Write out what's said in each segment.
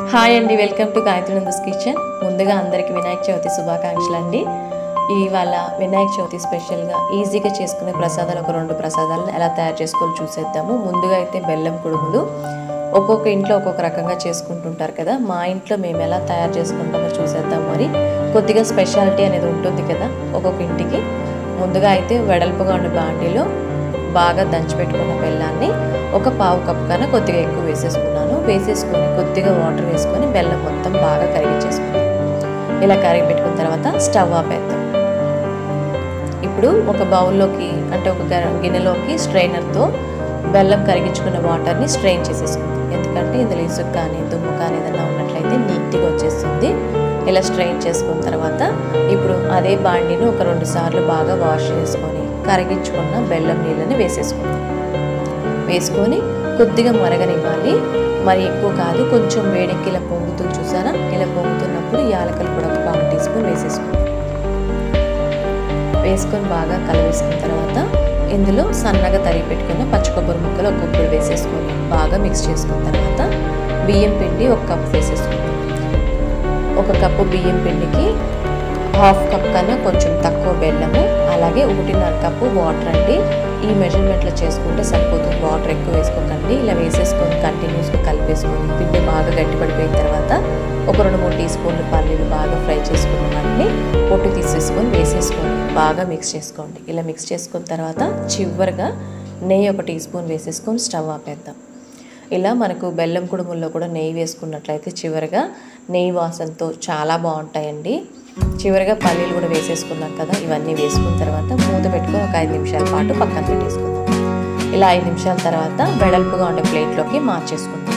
hi అండి welcome to Gayathri Nandas kitchen ముందుగా అందరికీ వినాయక చవితి శుభాకాంక్షలు అండి ఇవాళ వినాయక చవితి స్పెషల్గా ఈజీగా చేసుకునే ప్రసాదాలు ఒక రెండు ప్రసాదాలను ఎలా తయారు చేసుకోవాలో చూసేద్దాము ముందుగా అయితే బెల్లం కుడుములు ఒక్కొక్క ఇంట్లో ఒక్కొక్క రకంగా చేసుకుంటుంటారు కదా మా ఇంట్లో మేము ఎలా తయారు చేసుకుంటామో చూసేద్దాం మరి కొద్దిగా స్పెషాలిటీ అనేది ఉంటుంది కదా ఒక్కొక్క ఇంటికి ముందుగా అయితే వెడల్పుగా ఉండే బాండీలో బాగా దంచిపెట్టుకున్న బెల్లాన్ని ఒక పావు కప్పు కన్నా కొద్దిగా ఎక్కువ వేసేసుకున్నాను వేసేసుకొని కొద్దిగా వాటర్ వేసుకొని బెల్లం మొత్తం బాగా కరిగించేసుకున్నాను ఇలా కరిగి పెట్టుకున్న తర్వాత స్టవ్ ఆపేద్దాం ఇప్పుడు ఒక బౌల్లోకి అంటే ఒక గ- గిన్నెలోకి స్ట్రైనర్తో బెల్లం కరిగించుకున్న వాటర్ని స్ట్రెయిన్ చేసేసుకుందాం ఎందుకంటే ఇందులో ఇసుక కానీ దుమ్ము కానీ ఏదైనా ఉన్నట్లయితే నీట్గా వచ్చేస్తుంది ఇలా స్ట్రెయిన్ చేసుకున్న తర్వాత ఇప్పుడు అదే బాండిని ఒక రెండు సార్లు బాగా వాష్ చేసుకొని కరిగించుకున్న బెల్లం నీళ్ళని వేసేసుకుందాం వేసుకొని కొద్దిగా మరగనివ్వాలి మరి ఎక్కువ కాదు కొంచెం వేడెక్కి ఇలా పొంగుతుంది చూసారా ఇలా పొంగుతున్నప్పుడు యాలకలు కూడా ఒక పావు టీ స్పూన్ వేసేసుకుందాం వేసుకొని బాగా కలిపేసుకున్న తర్వాత ఇందులో సన్నగా తరిగి పెట్టుకున్న పచ్చి కొబ్బరి ముక్కలు ఒక గుప్పుడు వేసేసుకొని బాగా మిక్స్ చేసుకున్న తర్వాత బియ్యం పిండి ఒక కప్ వేసేసుకుందాం ఒక కప్పు బియ్యం పిండికి హాఫ్ కప్ కన్నా కొంచెం తక్కువ బెల్లము అలాగే ఒకటిన్నర కప్పు వాటర్ అండి ఈ మెజర్మెంట్లో చేసుకుంటే సరిపోతుంది వాటర్ ఎక్కువ వేసుకోకండి ఇలా వేసేసుకొని కంటిన్యూస్గా కలిపేసుకొని పిండి బాగా గట్టిపడిపోయిన తర్వాత ఒక రెండు మూడు టీ స్పూన్లు పల్లీలు బాగా ఫ్రై చేసుకున్న వాటిని పొట్టు తీసేసుకొని వేసేసుకొని బాగా మిక్స్ చేసుకోండి ఇలా మిక్స్ చేసుకున్న తర్వాత చివరిగా నెయ్యి ఒక టీ స్పూన్ వేసేసుకొని స్టవ్ ఆపేద్దాం ఇలా మనకు బెల్లం కుడుముల్లో కూడా నెయ్యి వేసుకున్నట్లయితే చివరిగా నెయ్యి వాసనతో చాలా బాగుంటాయండి చివరిగా పల్లీలు కూడా వేసేసుకున్నాం కదా ఇవన్నీ వేసుకున్న తర్వాత మూత పెట్టుకొని ఒక ఐదు నిమిషాల పాటు పక్కన పెట్టేసుకుందాం ఇలా ఐదు నిమిషాల తర్వాత వెడల్పుగా ఉండే ప్లేట్లోకి మార్చేసుకుందాం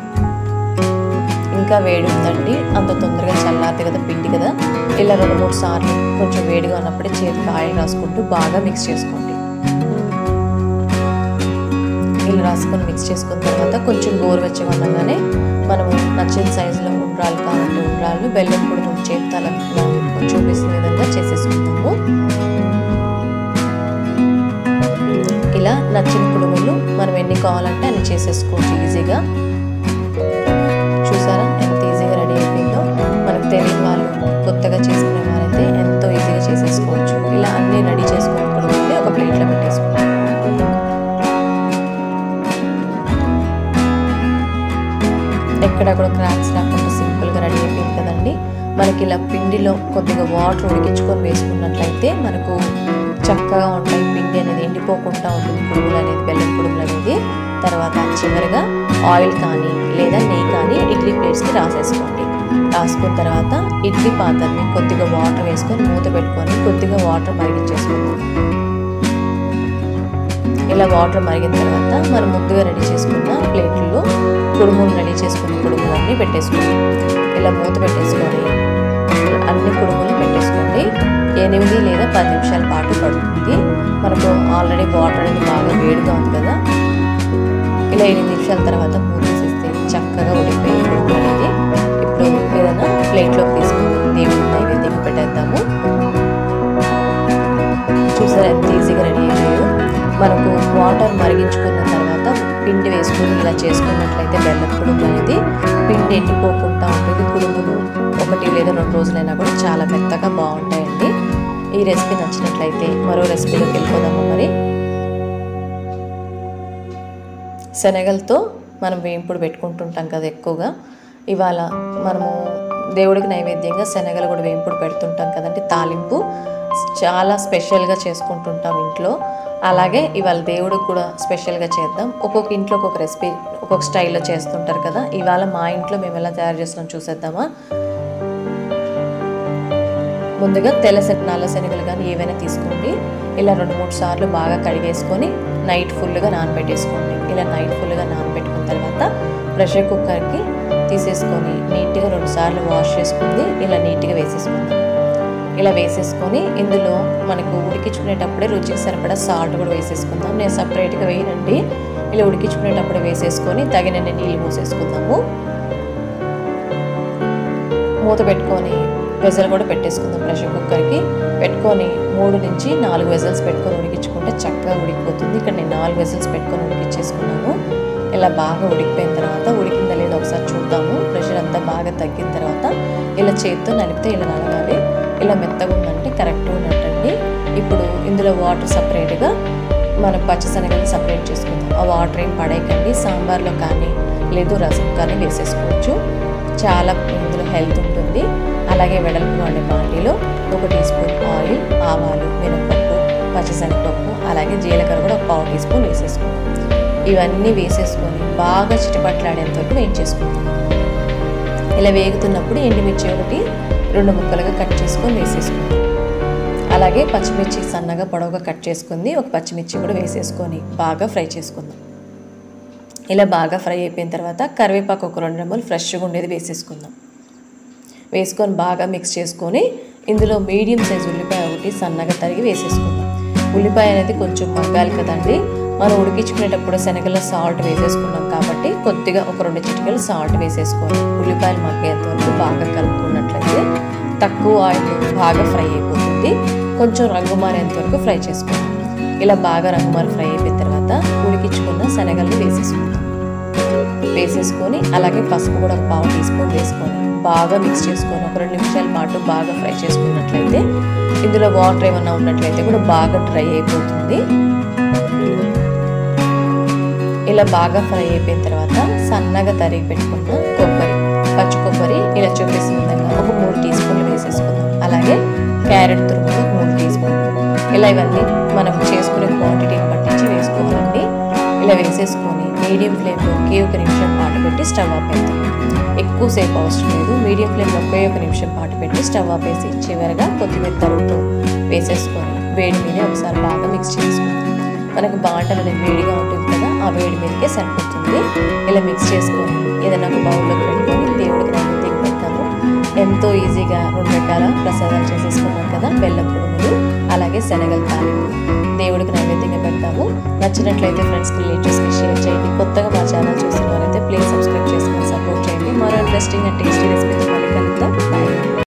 ఇంకా వేడి ఉందండి అంత తొందరగా చల్లారదు కదా పిండి కదా ఇలా రెండు మూడు సార్లు కొంచెం వేడిగా ఉన్నప్పుడే చేతికి ఆయిల్ రాసుకుంటూ బాగా మిక్స్ చేసుకోండి ఇలా రాసుకొని మిక్స్ చేసుకున్న తర్వాత కొంచెం గోరువెచ్చగా ఉండగానే మనము నచ్చిన సైజులో ఉండ్రాలు కావాలంటే ఉండ్రాలు బెల్లం కూడా మనం చేతాల చూపిస్తున్న విధంగా చేసేసుకుందాము ఇలా నచ్చిన కుడుములు మనం ఎన్ని కావాలంటే అన్ని చేసేసుకోవచ్చు ఈజీగా చూసారా ఎంత ఈజీగా రెడీ అయిపోయిందో మనకు తెలియని వాళ్ళు కొత్తగా చేసుకునే వారైతే ఎంతో ఈజీగా చేసేసుకోవచ్చు ఇలా అన్నీ రెడీ చేసుకుని కుడుములు ఒక ప్లేట్లో పెట్టేసుకోవాలి ఎక్కడ కూడా క్రాక్స్ రాకుండా సింపుల్గా రెడీ అయిపోయింది కదండి మనకి ఇలా పిండిలో కొద్దిగా వాటర్ ఉడికించుకొని వేసుకున్నట్లయితే మనకు చక్కగా ఉంటాయి పిండి అనేది ఎండిపోకుండా ఉంటుంది పురుగులు అనేది బెల్లం పురుగులు అనేది తర్వాత చివరిగా ఆయిల్ కానీ లేదా నెయ్యి కానీ ఇడ్లీ ప్లేట్స్కి రాసేసుకోండి రాసుకున్న తర్వాత ఇడ్లీ పాత్రని కొద్దిగా వాటర్ వేసుకొని మూత పెట్టుకొని కొద్దిగా వాటర్ మరిగించేసుకుందాం ఇలా వాటర్ మరిగిన తర్వాత మనం ముందుగా రెడీ చేసుకున్న ప్లేట్లో కుడుములు రెడీ చేసుకున్న కుడుములన్నీ పెట్టేసుకోండి ఇలా మూత పెట్టేసుకొని అన్ని కుడుములు పెట్టేసుకోండి ఎనిమిది లేదా పది నిమిషాల పాటు పడుతుంది మనకు ఆల్రెడీ వాటర్ అనేది బాగా వేడిగా ఉంది కదా ఇలా ఎనిమిది నిమిషాల తర్వాత మూత తీసేస్తే చక్కగా ఉడికిపోయి కుడుము అనేది ఇప్పుడు ఏదైనా ప్లేట్లోకి తీసుకొని దేవుడి నైవేద్యం పెట్టేద్దాము చూసారా ఎంత ఈజీగా రెడీ అయిపోయాయో మనకు వాటర్ మరిగించుకున్న తర్వాత పిండి వేసుకుని ఇలా చేసుకున్నట్లయితే బెల్లం కుడుము అనేది పిండి ఎండిపోకుండా ఉంటుంది కుడుములు ఒకటి లేదా రెండు రోజులైనా కూడా చాలా మెత్తగా బాగుంటాయండి ఈ రెసిపీ నచ్చినట్లయితే మరో రెసిపీలోకి వెళ్ళిపోదాము మరి శనగలతో మనం వేంపుడు పెట్టుకుంటుంటాం కదా ఎక్కువగా ఇవాళ మనము దేవుడికి నైవేద్యంగా శనగలు కూడా వేంపుడు పెడుతుంటాం కదండి తాలింపు చాలా స్పెషల్గా చేసుకుంటుంటాం ఇంట్లో అలాగే ఇవాళ దేవుడికి కూడా స్పెషల్గా చేద్దాం ఒక్కొక్క ఇంట్లో ఒక్కొక్క రెసిపీ ఒక్కొక్క స్టైల్లో చేస్తుంటారు కదా ఇవాళ మా ఇంట్లో మేము ఎలా తయారు చేస్తున్నాం చూసేద్దామా ముందుగా తెల్ల శన నల్ల శనగలు కానీ ఏవైనా తీసుకోండి ఇలా రెండు మూడు సార్లు బాగా కడిగేసుకొని నైట్ ఫుల్గా నానబెట్టేసుకోండి ఇలా నైట్ ఫుల్గా నానబెట్టుకున్న తర్వాత ప్రెషర్ కుక్కర్కి తీసేసుకొని నీట్గా రెండు సార్లు వాష్ చేసుకుంది ఇలా నీట్గా వేసేసుకుందాం ఇలా వేసేసుకొని ఇందులో మనకు ఉడికించుకునేటప్పుడే రుచికి సరిపడా సాల్ట్ కూడా వేసేసుకుందాం నేను సపరేట్గా వేయనండి ఇలా ఉడికించుకునేటప్పుడు వేసేసుకొని తగినన్ని నీళ్ళు మూసేసుకుందాము మూత పెట్టుకొని వెజల్ కూడా పెట్టేసుకుందాం ప్రెషర్ కుక్కర్కి పెట్టుకొని మూడు నుంచి నాలుగు వెజల్స్ పెట్టుకొని ఉడికించుకుంటే చక్కగా ఉడికిపోతుంది ఇక్కడ నేను నాలుగు వెజల్స్ పెట్టుకొని ఉడికించేసుకున్నాను ఇలా బాగా ఉడికిపోయిన తర్వాత ఉడికిందా లేదా ఒకసారి చూద్దాము ప్రెషర్ అంతా బాగా తగ్గిన తర్వాత ఇలా చేత్తో నలిపితే ఇలా నలగాలి ఇలా మెత్తగా ఉందంటే కరెక్ట్ ఉన్నట్టండి ఇప్పుడు ఇందులో వాటర్ సపరేట్గా మనం పచ్చిశనగలు సపరేట్ చేసుకుందాం ఆ వాటర్ ఏం పడేయకండి సాంబార్లో కానీ లేదు రసం కానీ వేసేసుకోవచ్చు చాలా ఇందులో హెల్త్ ఉంటుంది అలాగే వెడల్పుగా ఉండే బాండీలో ఒక టీ స్పూన్ ఆయిల్ ఆవాలు మినపప్పు పచ్చిశనగపప్పు అలాగే జీలకర్ర కూడా ఒక పావు టీ స్పూన్ వేసేసుకుందాం ఇవన్నీ వేసేసుకొని బాగా చిటపట్లాడేంత వరకు వేయించేసుకుందాం ఇలా వేగుతున్నప్పుడు ఎండుమిర్చి ఒకటి రెండు ముక్కలుగా కట్ చేసుకొని వేసేసుకుందాం అలాగే పచ్చిమిర్చి సన్నగా పొడవుగా కట్ చేసుకుంది ఒక పచ్చిమిర్చి కూడా వేసేసుకొని బాగా ఫ్రై చేసుకుందాం ఇలా బాగా ఫ్రై అయిపోయిన తర్వాత కరివేపాకు ఒక రెండు రెమ్మలు ఫ్రెష్గా ఉండేది వేసేసుకుందాం వేసుకొని బాగా మిక్స్ చేసుకొని ఇందులో మీడియం సైజ్ ఉల్లిపాయ ఒకటి సన్నగా తరిగి వేసేసుకుందాం ఉల్లిపాయ అనేది కొంచెం మగ్గాలి కదండి మనం ఉడికించుకునేటప్పుడు శనగల సాల్ట్ వేసేసుకున్నాం కాబట్టి కొద్దిగా ఒక రెండు చిటికలు సాల్ట్ వేసేసుకోవాలి ఉల్లిపాయలు మగ్గేంత వరకు బాగా కలుపుకున్నట్లయితే తక్కువ ఆయిల్ బాగా ఫ్రై అయిపోతుంది కొంచెం రంగు మారేంత వరకు ఫ్రై చేసుకోవాలి ఇలా బాగా రంగు మారి ఫ్రై అయిపోయిన తర్వాత ఉడికించుకున్న శనగల్ని వేసేసుకుందాం వేసేసుకొని అలాగే పసుపు కూడా ఒక పావు టీ స్పూన్ వేసుకొని బాగా మిక్స్ చేసుకొని ఒక రెండు నిమిషాల పాటు బాగా ఫ్రై చేసుకున్నట్లయితే ఇందులో వాటర్ ఏమన్నా ఉన్నట్లయితే కూడా బాగా డ్రై అయిపోతుంది ఇలా బాగా ఫ్రై అయిపోయిన తర్వాత సన్నగా తరిగి పెట్టుకున్న కొబ్బరి పచ్చి కొబ్బరి ఇలా చూపిస్తున్న విధంగా ఒక మూడు టీ స్పూన్లు వేసేసుకుందాం అలాగే క్యారెట్ తురుము ఒక మూడు టీ స్పూన్లు ఇలా ఇవన్నీ మనం చేసుకునే క్వాంటిటీని పట్టించి వేసుకోవాలండి ఇలా వేసేసుకొని మీడియం ఫ్లేమ్లో ఒకే ఒక నిమిషం పాటు పెట్టి స్టవ్ ఆపేద్దాం ఎక్కువసేపు అవసరం లేదు మీడియం ఫ్లేమ్లో ఒకే ఒక నిమిషం పాటు పెట్టి స్టవ్ ఆపేసి చివరిగా కొత్తిమీర తరుగుతూ వేసేసుకొని వేడి మీద ఒకసారి బాగా మిక్స్ చేసుకుందాం మనకు బాటలు అనేది వేడిగా ఉంటుంది కదా ఆ వేడి మీదకే సరిపోతుంది ఇలా మిక్స్ చేసుకొని ఏదైనా ఒక బౌల్లోకి పెట్టుకొని దేవుడికి నైవేద్యం పెడతాము ఎంతో ఈజీగా రెండు రకాల ప్రసాదాలు చేసేసుకున్నాం కదా బెల్లం పొడుములు అలాగే శనగల తాలింపు దేవుడికి నైవేద్యంగా పెడతాము నచ్చినట్లయితే ఫ్రెండ్స్కి రిలేటివ్స్కి షేర్ చేయండి కొత్తగా మా ఛానల్ చూసిన వారైతే ప్లీజ్ సబ్స్క్రైబ్ చేసుకొని సపోర్ట్ చేయండి మరో ఇంట్రెస్టింగ్ అండ్